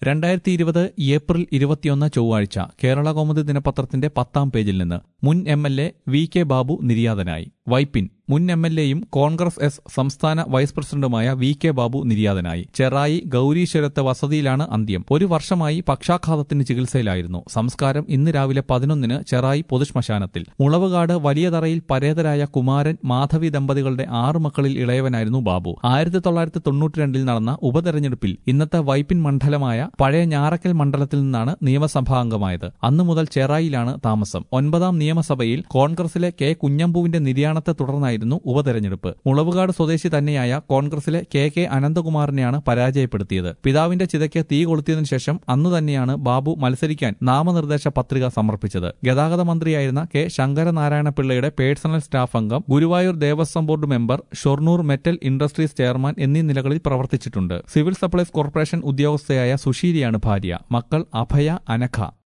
രണ്ടായിരത്തി ഇരുപത് ഏപ്രിൽ ഇരുപത്തിയൊന്ന് ചൊവ്വാഴ്ച കേരള കൗമുദി ദിനപത്രത്തിന്റെ പത്താം പേജിൽ നിന്ന് മുൻ M L A V K Babu നിര്യാതനായി വൈപ്പിൻ മുൻ എം എൽ എയും കോൺഗ്രസ് എസ് സംസ്ഥാന വൈസ് പ്രസിഡന്റുമായ വി കെ ബാബു നിര്യാതനായി ചെറായി ഗൌരീശ്വരത്ത് വസതിയിലാണ് അന്ത്യം ഒരു വർഷമായി പക്ഷാഘാതത്തിന് ചികിത്സയിലായിരുന്നു സംസ്കാരം ഇന്ന് രാവിലെ പതിനൊന്നിന് ചെറായി പൊതുശ്മശാനത്തിൽ മുളവുകാട് വലിയതറയിൽ പരേതരായ കുമാരൻ മാധവി ദമ്പതികളുടെ ആറ് മക്കളിൽ ഇളയവനായിരുന്നു ബാബു ആയിരത്തി തൊള്ളായിരത്തി തൊണ്ണൂറ്റിരണ്ടിൽ നടന്ന ഉപതെരഞ്ഞെടുപ്പിൽ ഇന്നത്തെ വൈപ്പിൻ മണ്ഡലമായ പഴയ ഞാറക്കൽ മണ്ഡലത്തിൽ നിന്നാണ് നിയമസഭാംഗമായത് അന്നു മുതൽ ചെറായിലാണ് താമസം ഒൻപതാം നിയമസഭയിൽ കോൺഗ്രസിലെ കെ കുഞ്ഞമ്പുവിന്റെ നിര്യാണത്തെ തുടർന്നായിരുന്നു ഉപതെരഞ്ഞെടുപ്പ് മുളവുകാട് സ്വദേശി തന്നെയായ കോൺഗ്രസിലെ കെ കെ അനന്തകുമാറിനെയാണ് പരാജയപ്പെടുത്തിയത് പിതാവിന്റെ ചിതയ്ക്ക് തീ കൊളുത്തിയതിനു ശേഷം അന്നു തന്നെയാണ് ബാബു മത്സരിക്കാൻ നാമനിർദ്ദേശ പത്രിക സമർപ്പിച്ചത് ഗതാഗത മന്ത്രിയായിരുന്ന കെ ശങ്കരനാരായണ പിള്ളയുടെ പേഴ്സണൽ സ്റ്റാഫ് അംഗം Guruvayur Devaswom board member Shoranur metal industries chairman എന്നീ നിലകളിൽ പ്രവർത്തിച്ചിട്ടുണ്ട് സിവിൽ സപ്ലൈസ് കോർപ്പറേഷൻ ഉദ്യോഗസ്ഥയായ സുശീലിയാണ് ഭാര്യ മക്കൾ അഭയ അനഘ